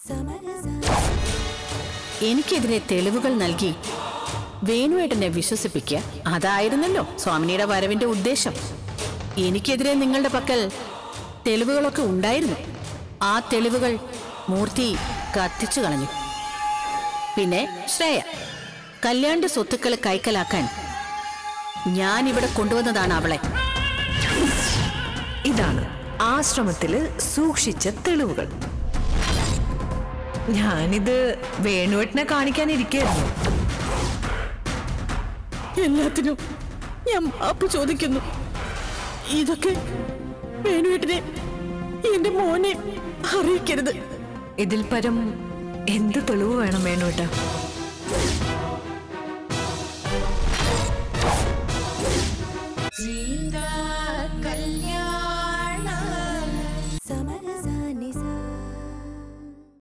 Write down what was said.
എനിക്കെതിരെ തെളിവുകൾ നൽകി വേണുവേട്ടനെ വിശ്വസിപ്പിക്കുക അതായിരുന്നല്ലോ സ്വാമിനിയുടെ വരവിന്റെ ഉദ്ദേശം എനിക്കെതിരെ നിങ്ങളുടെ പക്കൽ തെളിവുകളൊക്കെ ഉണ്ടായിരുന്നു ആ തെളിവുകൾ മൂർത്തി കത്തിച്ചു കളഞ്ഞു പിന്നെ ശ്രേയ കല്യാണ്ട സ്വത്തുക്കൾ കൈക്കലാക്കാൻ ഞാൻ ഇവിടെ കൊണ്ടുവന്നതാണ് അവളെ ഇതാണ് ആശ്രമത്തില് സൂക്ഷിച്ച തെളിവുകൾ ഞാനിത് വേണുവേട്ടനെ കാണിക്കാനിരിക്കായിരുന്നു എല്ലാത്തിനും ഞാൻ മാപ്പ് ചോദിക്കുന്നു ഇതൊക്കെ വേണുവേട്ടനെ എന്റെ മോനെ അറിയിക്കരുത് ഇതിൽ പരം എന്ത് തെളിവ് വേണം വേണുവേട്ട Zinda